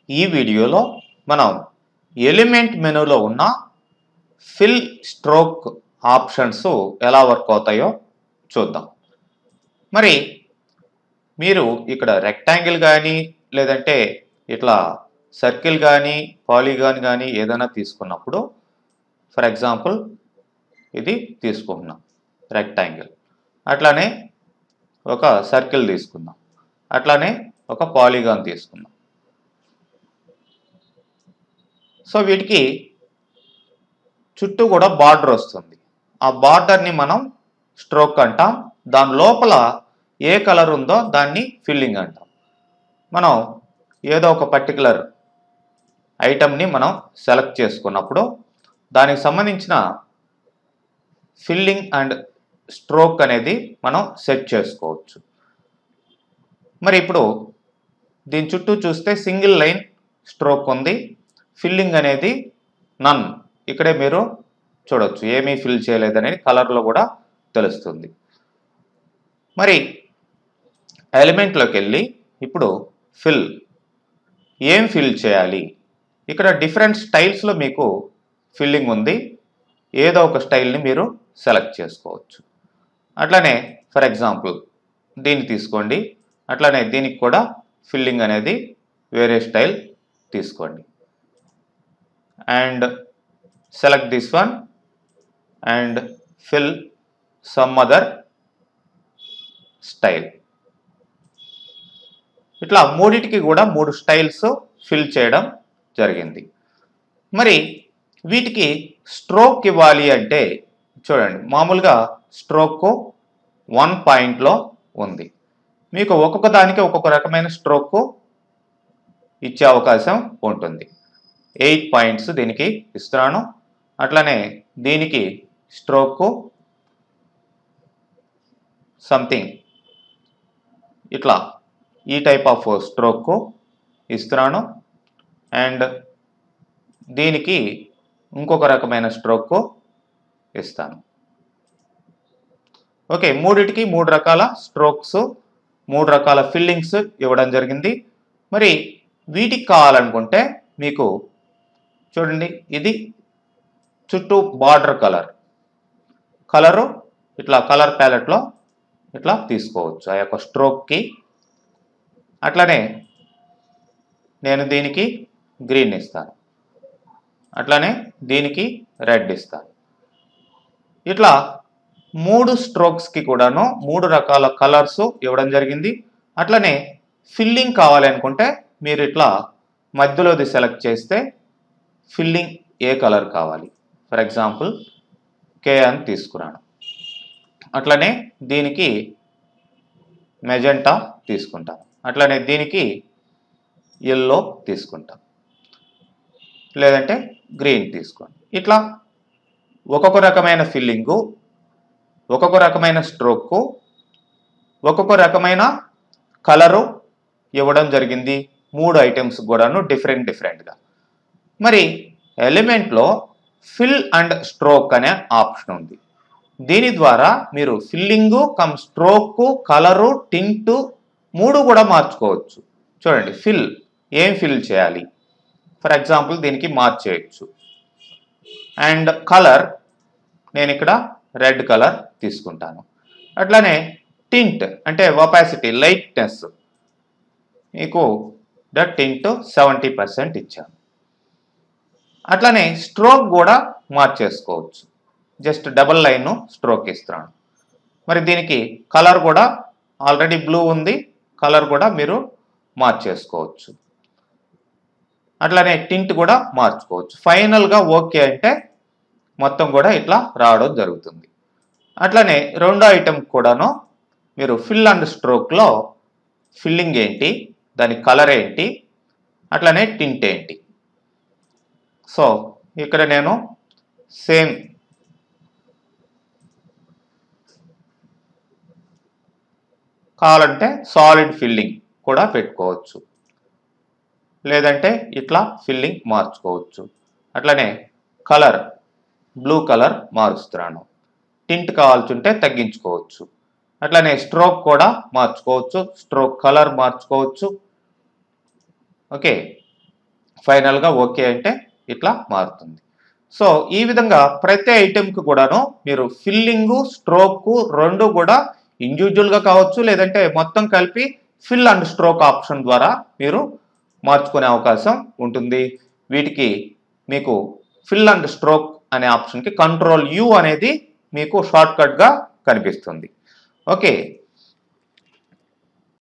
ఈ వీడియోలో మనం ఎలిమెంట్ మెనూలో ఉన్న ఫిల్ స్ట్రోక్ ఆప్షన్స్ ఎలా వర్క్ అవుతాయో చూద్దాం మరి మీరు ఇక్కడ రెక్టాంగిల్ కానీ లేదంటే ఇట్లా సర్కిల్ కానీ పాలిగాన్ కానీ ఏదైనా తీసుకున్నప్పుడు ఫర్ ఎగ్జాంపుల్ ఇది తీసుకుంటున్నాం రెక్టాంగిల్ అట్లానే ఒక సర్కిల్ తీసుకుందాం అట్లానే ఒక పాలిగాన్ తీసుకుందాం సో వీటికి చుట్టూ కూడా బార్డర్ వస్తుంది ఆ బార్డర్ని మనం స్ట్రోక్ అంటాం దాని లోపల ఏ కలర్ ఉందో దాన్ని ఫిల్లింగ్ అంటాం మనం ఏదో ఒక పర్టికులర్ ఐటమ్ని మనం సెలెక్ట్ చేసుకున్నప్పుడు దానికి సంబంధించిన ఫిల్లింగ్ అండ్ స్ట్రోక్ అనేది మనం సెట్ చేసుకోవచ్చు మరి ఇప్పుడు దీని చుట్టూ చూస్తే సింగిల్ లైన్ స్ట్రోక్ ఉంది ఫిల్లింగ్ అనేది నన్ ఇక్కడే మీరు చూడొచ్చు ఏమీ ఫిల్ చేయలేదనేది కలర్లో కూడా తెలుస్తుంది మరి ఎలిమెంట్లోకి వెళ్ళి ఇప్పుడు ఫిల్ ఏం ఫిల్ చేయాలి ఇక్కడ డిఫరెంట్ స్టైల్స్లో మీకు ఫిల్లింగ్ ఉంది ఏదో ఒక స్టైల్ని మీరు సెలెక్ట్ చేసుకోవచ్చు అట్లానే ఫర్ ఎగ్జాంపుల్ దీన్ని తీసుకోండి అట్లానే దీనికి కూడా ఫిల్లింగ్ అనేది వేరే స్టైల్ తీసుకోండి and select this one and fill some other style ఇట్లా మూడిటికి కూడా మూడు స్టైల్స్ ఫిల్ చేయడం జరిగింది మరి వీటికి స్ట్రోక్ ఇవ్వాలి అంటే చూడండి మామూలుగా స్ట్రోక్ వన్ పాయింట్లో ఉంది మీకు ఒక్కొక్క దానికి ఒక్కొక్క రకమైన స్ట్రోక్ ఇచ్చే అవకాశం ఉంటుంది ఎయిట్ పాయింట్స్ దీనికి ఇస్తున్నాను అట్లనే దీనికి స్ట్రోక్ సంథింగ్ ఇట్లా ఈ టైప్ ఆఫ్ స్ట్రోక్ ఇస్తున్నాను అండ్ దీనికి ఇంకొక రకమైన స్ట్రోక్ ఇస్తాను ఓకే మూడిటికి మూడు రకాల స్ట్రోక్స్ మూడు రకాల ఫిల్లింగ్స్ ఇవ్వడం జరిగింది మరి వీటికి కావాలనుకుంటే మీకు చూడండి ఇది చుట్టూ బార్డర్ కలర్ కలరు ఇట్లా కలర్ ప్యాలెట్లో ఇట్లా తీసుకోవచ్చు ఆ యొక్క స్ట్రోక్కి అట్లనే నేను దీనికి గ్రీన్ ఇస్తాను అట్లానే దీనికి రెడ్ ఇస్తాను ఇట్లా మూడు స్ట్రోక్స్కి కూడాను మూడు రకాల కలర్స్ ఇవ్వడం జరిగింది అట్లనే ఫిల్లింగ్ కావాలనుకుంటే మీరు ఇట్లా మధ్యలోది సెలెక్ట్ చేస్తే ఫిల్లింగ్ ఏ కలర్ కావాలి ఫర్ ఎగ్జాంపుల్ కే అని తీసుకున్నాను అట్లనే దీనికి మెజెంటా తీసుకుంటాను అట్లనే దీనికి ఎల్లో తీసుకుంటాం లేదంటే గ్రీన్ తీసుకోండి ఇట్లా ఒక్కొక్క రకమైన ఫిల్లింగు ఒక్కొక్క రకమైన స్ట్రోక్ ఒక్కొక్క రకమైన కలరు ఇవ్వడం జరిగింది మూడు ఐటమ్స్ కూడాను డిఫరెంట్ డిఫరెంట్గా మరి ఎలిమెంట్లో ఫిల్ అండ్ స్ట్రోక్ అనే ఆప్షన్ ఉంది దీని ద్వారా మీరు filling cum stroke colour tint మూడు కూడా మార్చుకోవచ్చు చూడండి ఫిల్ ఏం ఫిల్ చేయాలి ఫర్ ఎగ్జాంపుల్ దీనికి మార్చేయచ్చు అండ్ కలర్ నేను ఇక్కడ రెడ్ కలర్ తీసుకుంటాను అట్లానే టింట్ అంటే ఒపాసిటీ లైట్నెస్ మీకు ద టింట్ సెవెంటీ పర్సెంట్ ఇచ్చాను అట్లానే స్ట్రోక్ కూడా మార్చేసుకోవచ్చు జస్ట్ డబల్ లైన్ స్ట్రోక్ ఇస్తున్నాను మరి దీనికి కలర్ కూడా ఆల్రెడీ బ్లూ ఉంది కలర్ కూడా మీరు మార్చేసుకోవచ్చు అట్లానే టింట్ కూడా మార్చుకోవచ్చు ఫైనల్గా ఓకే అంటే మొత్తం కూడా ఇట్లా రావడం జరుగుతుంది అట్లనే రెండో ఐటెం కూడాను మీరు ఫిల్ అండ్ స్ట్రోక్లో ఫిల్లింగ్ ఏంటి దాని కలర్ ఏంటి అట్లనే టింట్ ఏంటి సో ఇక్కడ నేను సేమ్ కావాలంటే సాలిడ్ ఫిల్లింగ్ కూడా పెట్టుకోవచ్చు లేదంటే ఇట్లా ఫిల్లింగ్ మార్చుకోవచ్చు అట్లనే కలర్ బ్లూ కలర్ మారుస్తున్నాను టింట్ కావాల్సింటే తగ్గించుకోవచ్చు అట్లనే స్ట్రోక్ కూడా మార్చుకోవచ్చు స్ట్రోక్ కలర్ మార్చుకోవచ్చు ఓకే ఫైనల్గా ఓకే అంటే ఇట్లా మారుతుంది సో ఈ విధంగా ప్రతి ఐటెంకి కూడాను మీరు ఫిల్లింగు స్ట్రోక్ రెండు కూడా ఇండివిజువల్గా కావచ్చు లేదంటే మొత్తం కలిపి ఫిల్ అండ్ స్ట్రోక్ ఆప్షన్ ద్వారా మీరు మార్చుకునే అవకాశం ఉంటుంది వీటికి మీకు ఫిల్ అండ్ స్ట్రోక్ అనే ఆప్షన్కి కంట్రోల్ యూ అనేది మీకు షార్ట్ కట్గా కనిపిస్తుంది ఓకే